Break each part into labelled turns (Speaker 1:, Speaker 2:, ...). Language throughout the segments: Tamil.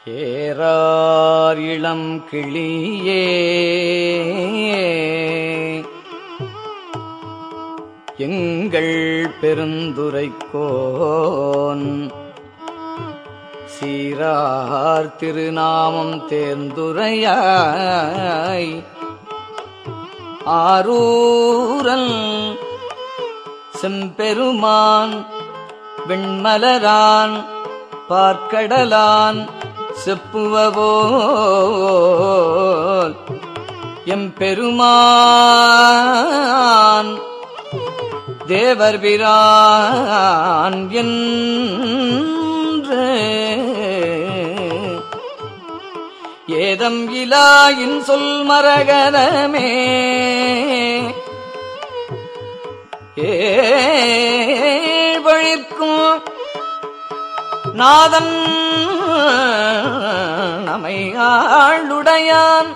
Speaker 1: ஏறார் இளம் கிளியே எங்கள் பெருந்துரைக்கோன் சீரார் திருநாமம் தேர்ந்துரையாய் ஆரூரல் செம்பெருமான் வெண்மலரான் பார்க்கடலான் செப்புவபோல் எம்பெருமான் தேவர் பிரான் என்று ஏதம் இலாயின் சொல் மரகதமே ஏழ்வழிக்கும் நாதன் நமை ஆளுடையான்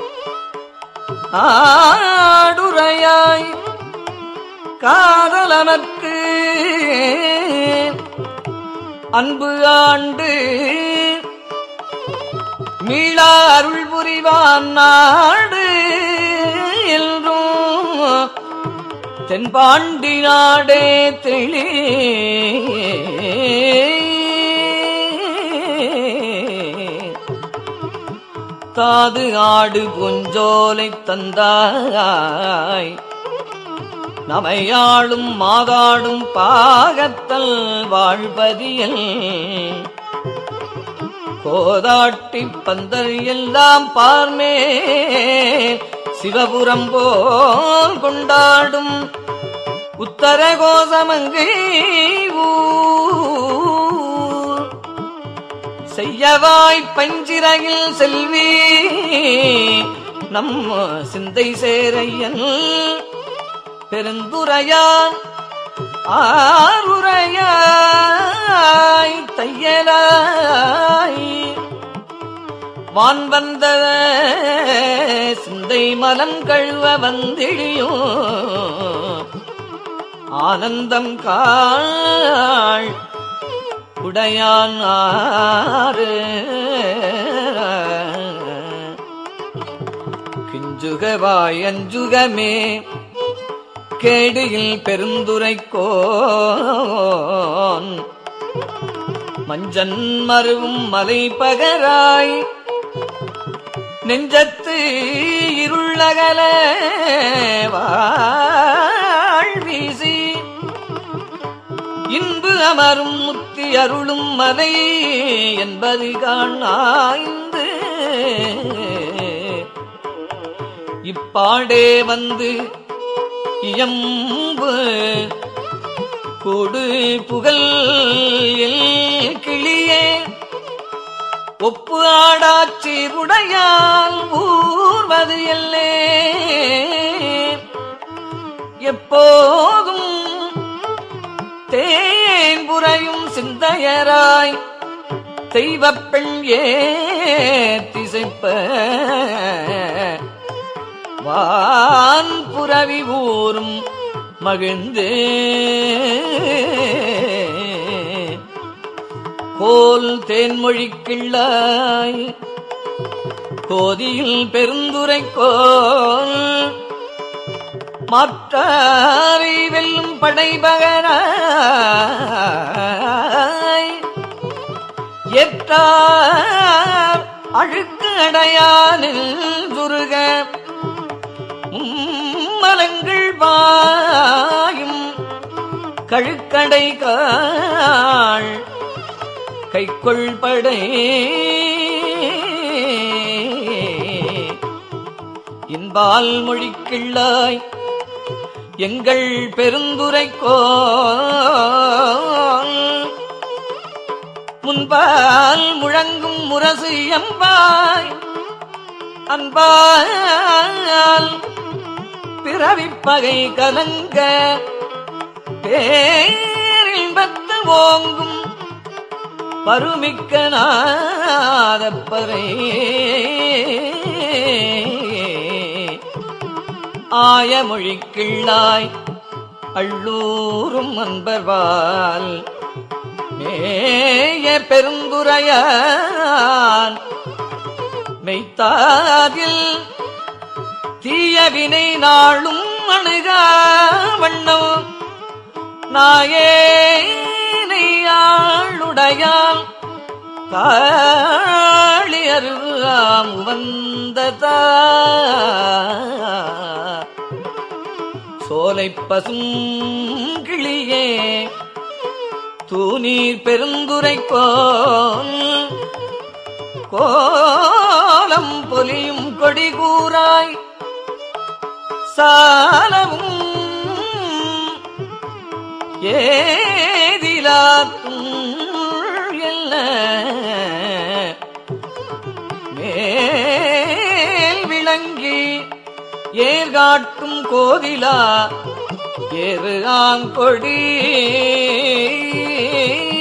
Speaker 1: ஆடுரையாய் காதலனற்கு அன்பு ஆண்டு மீளா அருள் புரிவான் நாடு என்றும் தென்பாண்டி நாடே தெளி தாது ஆடு புஞ்சோலை தந்தாய் நமையாளும் மாதாடும் பாகத்தல் வாழ்பதியல் கோதாட்டி பந்தர் எல்லாம் பார்மே சிவபுரம் போல் கொண்டாடும் உத்தர கோசமங்கை ஊர் செய்யவாய் பஞ்சிரையில் செல்வி நம் சிந்தை சேரையன் பெருந்துரையான் ஆருரையாய் தையலாய் வான் வந்த சிந்தை மலம் கழுவ வந்திழியும் ஆனந்தம் காள் உடையான் ஆறு கிஞ்சுகவாய் அஞ்சுகமே கேடியில் பெருந்துரைக்கோன் மஞ்சன் மருவும் மலை பகராய் நெஞ்சத்து இருளகல வாழ்வீசி இன்பு அமரும் முத்தி அருளும் மலை என்பது காணாய்ந்து இப்பாடே வந்து இயம்பு கொடு புகழ் கிளியே ஒப்பு ஆடாச்சி உடையால் ஊர்வது எல்லே எப்போதும் தேன் புரையும் சிந்தையராய் தெய்வப் பெண் ஏ திசைப்ப வான் புரவி ஊரும் மகிழ்ந்து கோல் தேன்மொழி கிள்ளாய் கோதியில் பெருந்துரைக்கோல் மாற்றாரை வெல்லும் படைபகராய் ஏற்றார் அழுக்கு அடையானில் துருக மலங்கள் வாயும் கழுக்கடை காள் கைக்கொள் படை இன்பால் மொழிக்கிள்ளாய் எங்கள் பெருந்துரைக்கோ முன்பால் முழங்கும் முரசு எம்பாய் அன்பால் பிறவிப்பகை கலங்க பேரின்பத்து ஓங்கும் பருமிக்க நாதப்பறை ஆயமொழி கிள்ளாய் அள்ளூரும் அன்பர்வால் மேய நேர் பெருந்துரையான் மெய்த்தாதில் தீயவினை நாளும் அணுகா வண்ணம் நாயேனை ஆளுடையால் காளி அருகாம் வந்ததா சோலை பசும் கிளியே தூநீர் பெருந்துரைக்கோன் கோலம் பொலியும் கொடி கூறாய் சாலவும் ஏதிலாத்தும் எல்ல மேல் விளங்கி ஏர்காட்டும் கோதிலா ஏறு ஆங்கொடி